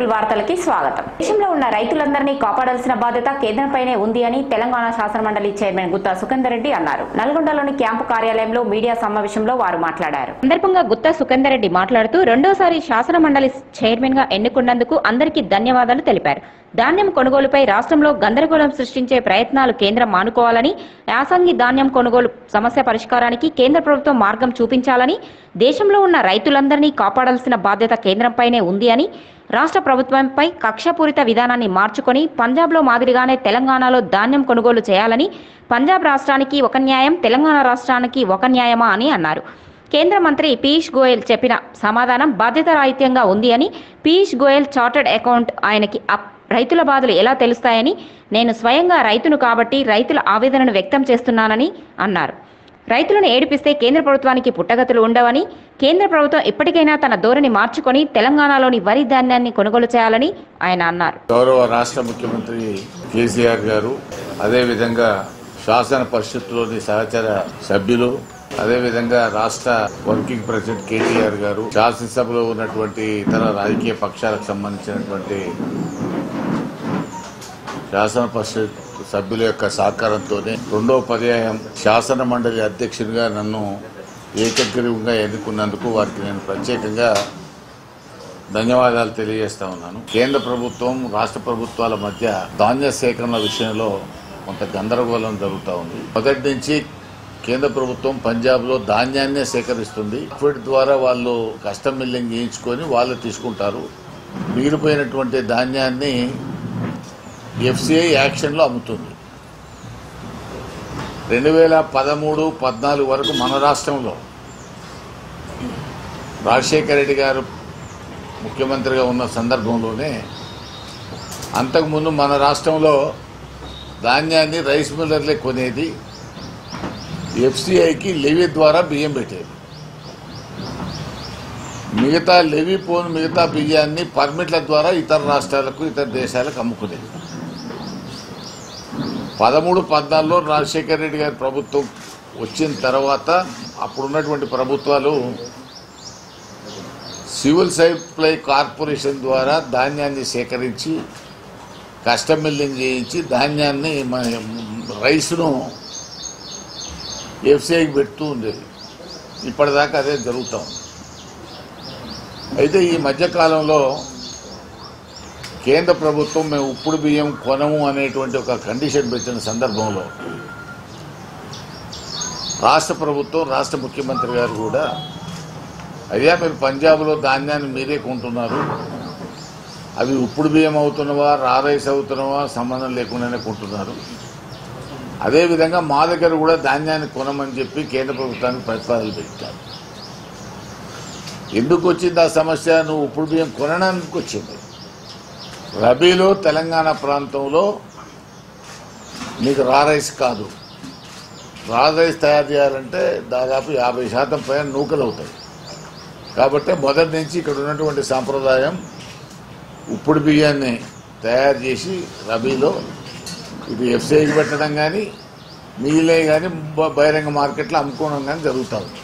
cable వార్తలకి స్వాగతం దేశంలో ఉన్న రైతులందరినీ కాపాడాల్సిన బాధ్యత కేంద్రంపైనే ఉంది అని తెలంగాణ శాసనమండలి చైర్మన్ గుత్తా సుఖేందర్ రెడ్డి అన్నారు నల్గొండలోని క్యాంపు కార్యాలయంలో మీడియా సమావేశంలో వారు మాట్లాడారు సందర్భంగా గుత్తా సుఖేందర్ రెడ్డి మాట్లాడుతూ రెండోసారి శాసనమండలి చైర్మన్ గా ఎన్నుకున్నందుకు అందరికీ ధన్యవాదాలు తెలిపారు ధాన్యం కొనుగోలుపై రాష్ట్రంలో గందరగోళం సృష్టించే ప్రయత్నాలు కేంద్రం మానుకోవాలని యాసంగి ధాన్యం కొనుగోలు సమస్య పరిష్కారానికి కేంద్ర ప్రభుత్వం మార్గం చూపించాలని దేశంలో ఉన్న రైతులందరినీ కాపాడాల్సిన బాధ్యత కేంద్రంపైనే ఉంది అని రాష్ట్ర ప్రభుత్వంపై కక్షపూరిత విధానాన్ని మార్చుకొని పంజాబ్లో మాదిరిగానే తెలంగాణలో ధాన్యం కొనుగోలు చేయాలని పంజాబ్ రాష్ట్రానికి ఒక న్యాయం తెలంగాణ రాష్ట్రానికి ఒక న్యాయమా అని అన్నారు కేంద్ర మంత్రి పీయూష్ గోయల్ చెప్పిన సమాధానం బాధ్యతారాహిత్యంగా ఉంది అని పీయూష్ గోయల్ చార్టర్డ్ అకౌంట్ ఆయనకి అప్ రైతుల బాధలు ఎలా తెలుస్తాయని నేను స్వయంగా రైతును కాబట్టి రైతుల ఆవేదనను వ్యక్తం చేస్తున్నానని అన్నారు రైతులను ఏడిపిస్తే కేంద్ర ప్రభుత్వానికి పుట్టగతులు ఉండవని కేంద్ర ప్రభుత్వం ఇప్పటికైనా తన ధోరణి మార్చుకొని తెలంగాణలోని వరి ధాన్యాన్ని కొనుగోలు చేయాలని ఆయన అన్నారు గౌరవ రాష్ట్ర ముఖ్యమంత్రి కేసీఆర్ గారు అదేవిధంగా శాసన పరిషత్తులోని సహచర సభ్యులు అదేవిధంగా రాష్ట్ర వర్కింగ్ ప్రెసిడెంట్ కేటీఆర్ గారు శాసనసభలో ఉన్నటువంటి ఇతర రాజకీయ పక్షాలకు సంబంధించినటువంటి శాసన పరిషత్ సభ్యుల యొక్క సహకారంతోనే రెండో పర్యాయం శాసన మండలి అధ్యక్షునిగా నన్ను ఏకగ్రీవంగా ఎన్నుకున్నందుకు వారికి నేను ప్రత్యేకంగా ధన్యవాదాలు తెలియజేస్తా ఉన్నాను కేంద్ర ప్రభుత్వం రాష్ట్ర ప్రభుత్వాల మధ్య ధాన్య సేకరణ విషయంలో కొంత గందరగోళం జరుగుతూ ఉంది మొదటి నుంచి కేంద్ర ప్రభుత్వం పంజాబ్లో ధాన్యాన్నే సేకరిస్తుంది ఫిట్ ద్వారా వాళ్ళు కస్టమ్ మిల్లింగ్ చేయించుకొని వాళ్ళు తీసుకుంటారు మిగిలిపోయినటువంటి ధాన్యాన్ని ఎఫ్సిఐ యాక్షన్లో అమ్ముతుంది రెండు వేల పదమూడు పద్నాలుగు వరకు మన రాష్ట్రంలో రాజశేఖర రెడ్డి గారు ముఖ్యమంత్రిగా ఉన్న సందర్భంలోనే అంతకుముందు మన రాష్ట్రంలో ధాన్యాన్ని రైస్ మిల్లర్లే కొనేది ఎఫ్సిఐకి లెవీ ద్వారా బియ్యం పెట్టేది మిగతా లెవీ పోను మిగతా బియ్యాన్ని పర్మిట్ల ద్వారా ఇతర రాష్ట్రాలకు ఇతర దేశాలకు అమ్ముకునేది పదమూడు పద్నాలుగులో రాజశేఖర రెడ్డి గారి ప్రభుత్వం వచ్చిన తర్వాత అప్పుడున్నటువంటి ప్రభుత్వాలు సివిల్ సప్లై కార్పొరేషన్ ద్వారా ధాన్యాన్ని సేకరించి కస్టమ్ మిల్లింగ్ చేయించి ధాన్యాన్ని మన రైస్ను ఎఫ్సిఐకి పెడుతూ ఉండేది ఇప్పటిదాకా అదే జరుగుతూ ఉంది అయితే ఈ మధ్యకాలంలో కేంద్ర ప్రభుత్వం మేము ఉప్పుడు బియ్యం కొనము అనేటువంటి ఒక కండిషన్ పెట్టిన సందర్భంలో రాష్ట్ర ప్రభుత్వం రాష్ట్ర ముఖ్యమంత్రి గారు కూడా అయ్యా మీరు పంజాబ్లో ధాన్యాన్ని మీరే కొంటున్నారు అవి ఉప్పుడు బియ్యం అవుతున్నవా రా రైస్ అవుతున్నవా సంబంధం లేకుండానే కొంటున్నారు అదేవిధంగా మా దగ్గర కూడా ధాన్యాన్ని కొనమని చెప్పి కేంద్ర ప్రభుత్వానికి ప్రతిపాదనలు పెట్టారు ఎందుకు వచ్చింది ఆ సమస్య నువ్వు ఉప్పుడు బియ్యం కొనడానికి వచ్చింది రబీలో తెలంగాణ ప్రాంతంలో నీకు రా రైస్ కాదు రా రైస్ తయారు చేయాలంటే దాదాపు యాభై శాతం పైన నూకలు అవుతాయి కాబట్టి మొదటి నుంచి ఇక్కడ ఉన్నటువంటి సాంప్రదాయం ఉప్పుడు బియ్యాన్ని తయారు చేసి రబీలో ఇది ఎఫ్సీఐకి పెట్టడం కానీ మిగిలినవి కానీ బ- బహిరంగ మార్కెట్లో అమ్ముకోవడం కానీ జరుగుతుంది